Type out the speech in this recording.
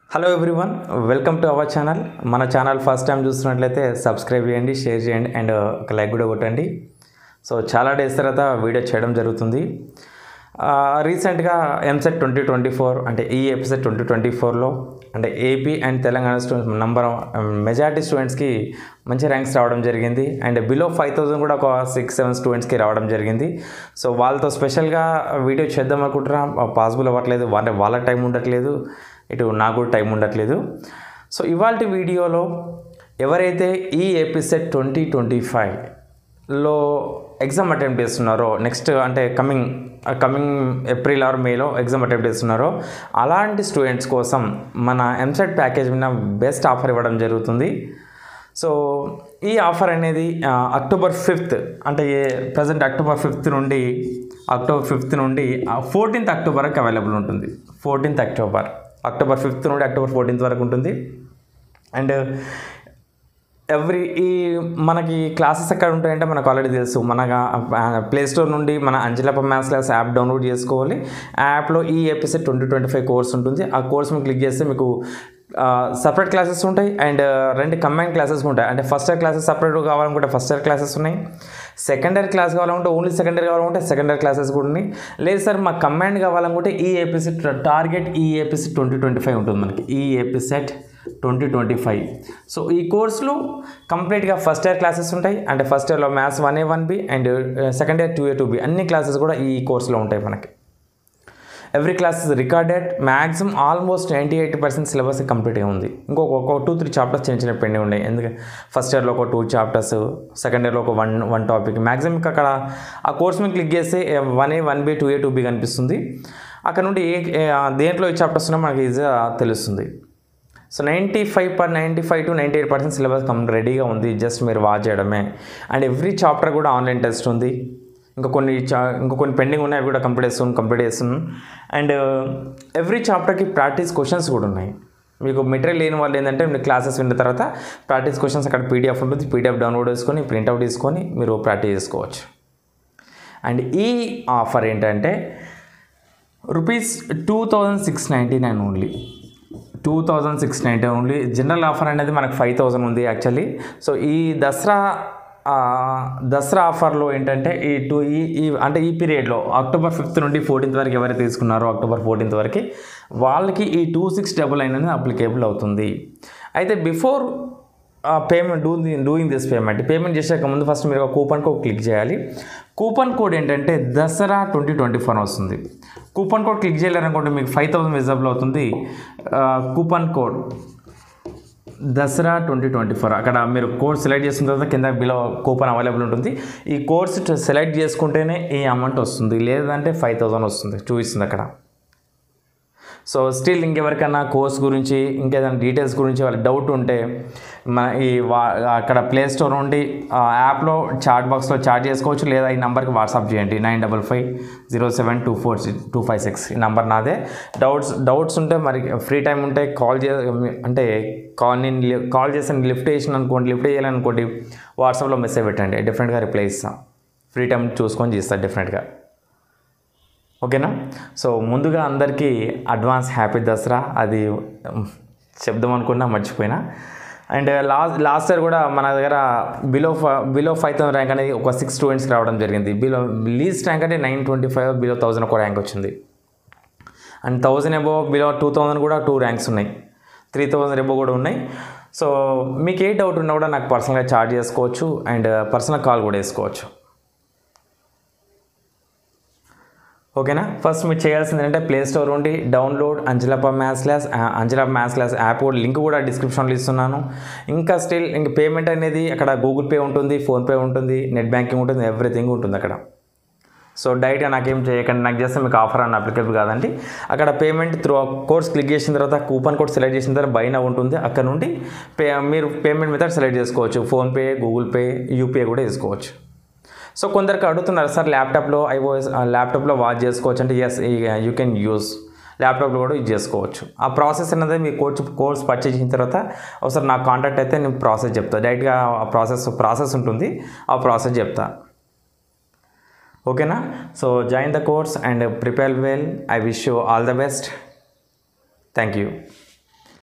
hello everyone welcome to our channel మన channel first time చూస్తున్నట్లయితే subscribe చేయండి share చేయండి అండ్ ఒక లైక్ కూడా కొట్టండి సో చాలా డేస్ తర్వాత వీడియో చేయడం జరుగుతుంది రీసెంట్గా ఎంసెట్ ట్వంటీ ట్వంటీ ఫోర్ అంటే ఈ ఎపిసెడ్ ట్వంటీ ట్వంటీ ఫోర్లో అంటే AP and Telangana students number majority స్టూడెంట్స్కి మంచి ర్యాంక్స్ రావడం జరిగింది అండ్ బిలో ఫైవ్ థౌసండ్ కూడా ఒక సిక్స్ సెవెన్ స్టూడెంట్స్కి రావడం జరిగింది సో వాళ్ళతో స్పెషల్గా వీడియో చేద్దాం అనుకుంటున్నా పాసిబుల్ అవ్వట్లేదు వాళ్ళ వాళ్ళ టైం ఉండట్లేదు ఇటు నాకు కూడా టైం ఉండట్లేదు సో ఇవాళ వీడియోలో ఎవరైతే ఈ ఎపిసెడ్ ట్వంటీ ట్వంటీ ఫైవ్లో ఎగ్జామ్ అటెంప్ట్ చేస్తున్నారో నెక్స్ట్ అంటే కమింగ్ కమింగ్ ఏప్రిల్ ఆర్ మేలో ఎగ్జామ్ అటెంప్ట్ చేస్తున్నారో అలాంటి స్టూడెంట్స్ కోసం మన ఎంసెట్ ప్యాకేజ్ మీద బెస్ట్ ఆఫర్ ఇవ్వడం జరుగుతుంది సో ఈ ఆఫర్ అనేది ఆ, అక్టోబర్ ఫిఫ్త్ అంటే ప్రజెంట్ అక్టోబర్ ఫిఫ్త్ నుండి అక్టోబర్ ఫిఫ్త్ నుండి ఫోర్టీన్త్ అక్టోబర్ వరకు అవైలబుల్ ఉంటుంది ఫోర్టీన్త్ అక్టోబర్ అక్టోబర్ ఫిఫ్త్ నుండి అక్టోబర్ ఫోర్టీన్త్ వరకు ఉంటుంది అండ్ ఎవ్రీ ఈ మనకి క్లాసెస్ ఎక్కడ ఉంటాయంటే మనకు ఆల్రెడీ తెలుసు మన ప్లే స్టోర్ నుండి మన Anjalappa maths class app download చేసుకోవాలి ఆ యాప్లో ఈ EAPCET twenty twenty five course ఉంటుంది ఆ కోర్స్ మీద క్లిక్ చేస్తే మీకు సపరేట్ క్లాసెస్ ఉంటాయి అండ్ రెండు కంబైన్ క్లాసెస్ ఉంటాయి అంటే ఫస్ట్ ఇయర్ క్లాసెస్ సపరేట్ కావాలనుకుంటే ఫస్ట్ ఇయర్ క్లాసెస్ ఉన్నాయి సెకండ్ ఇయర్ క్లాస్ కావాలనుకుంటే ఓన్లీ సెకండ్ ఇయర్ కావాలనుకుంటే సెకండ్ ఇయర్ క్లాసెస్ కూడా ఉన్నాయి లేదు సార్ మాకు కంబైన్ కావాలనుకుంటే ఈ ఎపిసెడ్ టార్గెట్ ఈ ఎపిసెడ్ ట్వంటీ ట్వంటీ ఫైవ్ ఉంటుంది మనకి ఈ EAPCET twenty twenty five so ఈ కోర్సులో కంప్లీట్గా ఫస్ట్ ఇయర్ క్లాసెస్ ఉంటాయి అంటే ఫస్ట్ ఇయర్లో maths one A one B and second year two A two B అన్ని క్లాసెస్ కూడా ఈ కోర్సులో ఉంటాయి మనకి every class is recorded maximum almost ninety eight percent syllabus కంప్లీట్గా ఉంది ఇంకొక ఒక టూ త్రీ చాప్టర్స్ చిన్న చిన్న పెండింగ్ ఉన్నాయి ఎందుకంటే ఫస్ట్ ఇయర్లో ఒక టూ చాప్టర్స్ సెకండ్ ఇయర్లో ఒక వన్ వన్ టాపిక్ మ్యాక్సిమం అక్కడ ఆ కోర్స్ మీద క్లిక్ చేస్తే one A one B two A two B కనిపిస్తుంది అక్కడ నుండి ఏ ఏ- ఆ దేంట్లో ఏ చాప్టర్స్ ఉన్నా మనకి ఈజీగా తెలుస్తుంది so ninety five per ninety five to ninety eight percent syllabus come రెడీగా ఉంది జస్ట్ మీరు వాచ్ చేయడమే అండ్ ఎవ్రీ చాప్టర్ కూడా ఆన్లైన్ టెస్ట్ ఉంది ఇంకా కొన్ని చా ఇంకా కొన్ని పెండింగ్ ఉన్నాయి అవి కూడా కంప్లీట్ చేస్తున్నాం కంప్లీట్ చేస్తున్నాం అండ్ ఎవ్రీ చాప్టర్కి ప్రాక్టీస్ క్వశ్చన్స్ కూడా ఉన్నాయి మీకు మెటీరియల్ లేని వాళ్ళు ఏంటంటే మీరు క్లాసెస్ విన్న తర్వాత ప్రాక్టీస్ క్వశ్చన్స్ అక్కడ పీడిఎఫ్ ఉంటుంది పీడిఎఫ్ డౌన్లోడ్ చేసుకొని ప్రింట్అవుట్ తీసుకొని మీరు ప్రాక్టీస్ చేసుకోవచ్చు అండ్ ఈ ఆఫర్ ఏంటంటే rupees two thousand six ninety nine only two thousand six ninety only general offer అనేది మనకు ఫైవ్ థౌజండ్ ఉంది యాక్చువల్లీ సో ఈ దసరా ఆ, దసరా ఆఫర్లో ఏంటంటే ఈ టూ ఈ ఈ అంటే ఈ పీరియడ్లో అక్టోబర్ ఫిఫ్త్ నుండి ఫోర్టీన్త్ వరకు ఎవరైతే తీసుకున్నారో అక్టోబర్ ఫోర్టీన్త్ వరకు వాళ్ళకి ఈ టూ సిక్స్ డబుల్ నైన్ అనేది అప్లికేబుల్ అవుతుంది అయితే before payment do doing this payment payment చేసాక ముందు ఫస్ట్ మీరు ఒక కూపన్ కోడ్ క్లిక్ చేయాలి కూపన్ కోడ్ ఏంటంటే దసరా ట్వంటీ ట్వంటీ ఫోర్ వస్తుంది కూపన్ కోడ్ క్లిక్ చేయాలనుకుంటే మీకు ఫైవ్ థౌసండ్ విజిబుల్ అవుతుంది ఆ, coupon code Dasara twenty twenty four అక్కడ మీరు కోర్స్ సెలెక్ట్ చేసిన తర్వాత కింద బిలో కూపన్ అవైలబుల్ ఉంటుంది ఈ కోర్స్ సెలెక్ట్ చేసుకుంటేనే ఈ అమౌంట్ వస్తుంది లేదంటే ఫైవ్ థౌసండ్ వస్తుంది చూపిస్తుంది అక్కడ సో స్టిల్ ఇంకెవరికైనా కోర్స్ గురించి ఇంకేదైనా డీటెయిల్స్ గురించి వాళ్ళ డౌట్ ఉంటే మన ఈ వా అక్కడ ప్లే స్టోర్ నుండి ఆ యాప్లో చాట్ బాక్స్లో చాట్ చేసుకోవచ్చు లేదా ఈ నెంబర్కి వాట్సాప్ చేయండి nine double five zero seven two four two five six ఈ నెంబర్ నాదే డౌట్స్ డౌట్స్ ఉంటే మరి ఫ్రీ టైం ఉంటే కాల్ చే అంటే కాల్ నేను లి- కాల్ చేసి లిఫ్ట్ చేసిన అనుకోండి లిఫ్ట్ చేయాలనుకోండి వాట్సాప్లో మెసేజ్ పెట్టండి డెఫినెట్గా రిప్లై ఇస్తాం ఫ్రీ టైం చూసుకొని చేస్తాను డెఫినెట్గా ఓకేనా సో ముందుగా అందరికీ అడ్వాన్స్ హ్యాపీ దసరా అది ఉమ్, చెప్దాం అనుకున్నా మర్చిపోయినా అండ్ లాస్ట్ లాస్ట్ ఇయర్ కూడా మన దగ్గర below below five thousand rank అనేది ఒక సిక్స్ స్టూడెంట్స్కి రావడం జరిగింది బిలో లీస్ట్ ర్యాంక్ అంటే nine twenty five below thousand ఒక ర్యాంక్ వచ్చింది and thousand above below two thousand కూడా టూ ర్యాంక్స్ ఉన్నాయి త్రీ థౌజండ్ ఎబో కూడా ఉన్నాయి సో మీకు ఏ డౌట్ ఉన్నా కూడా నాకు పర్సనల్గా చార్జ్ చేసుకోవచ్చు అండ్ పర్సనల్ కాల్ కూడా వేసుకోవచ్చు ఓకేనా ఫస్ట్ మీరు చేయాల్సింది ఏంటంటే ప్లే స్టోర్ నుండి download Anjalappa maths class Anjalappa maths class app కూడా లింక్ కూడా డిస్క్రిప్షన్లో ఇస్తున్నాను ఇంకా స్టిల్ ఇంక పేమెంట్ అనేది అక్కడ గూగుల్ పే ఉంటుంది ఫోన్పే ఉంటుంది నెట్ బ్యాంకింగ్ ఉంటుంది ఎవ్రీథింగ్ ఉంటుంది అక్కడ సో డైరెక్ట్గా నాకేం చేయకండి నాకు చేస్తే మీకు ఆఫర్ అని అప్లికేబుల్ కాదండి అక్కడ పేమెంట్ త్రూ కోర్స్ క్లిక్ చేసిన తర్వాత కూపన్ కోడ్ సెలెక్ట్ చేసిన తర్వాత బై నవ్ ఉంటుంది అక్కడ నుండి పే మీరు పేమెంట్ మెథడ్ సెలెక్ట్ చేసుకోవచ్చు ఫోన్పే గూగుల్ పే యూపీఐ కూడా వేసుకోవచ్చు సో కొందరికి అడుగుతున్నారు సార్ ల్యాప్టాప్లో ఐఓఎస్ ల్యాప్టాప్లో వాచ్ చేసుకోవచ్చు అంటే ఎస్ యూ కెన్ యూస్ ల్యాప్టాప్లో కూడా యూజ్ చేసుకోవచ్చు ఆ ప్రాసెస్ అనేది మీ కోర్స్ కోర్స్ పర్చేజ్ చేసిన తర్వాత ఒకసారి నాకు కాంటాక్ట్ అయితే నేను ప్రాసెస్ చెప్తా డైరెక్ట్గా ఆ ప్రాసెస్ ప్రాసెస్ ఉంటుంది ఆ ప్రాసెస్ చెప్తా ఓకేనా so join the course and prepare well I wish you all the best thank you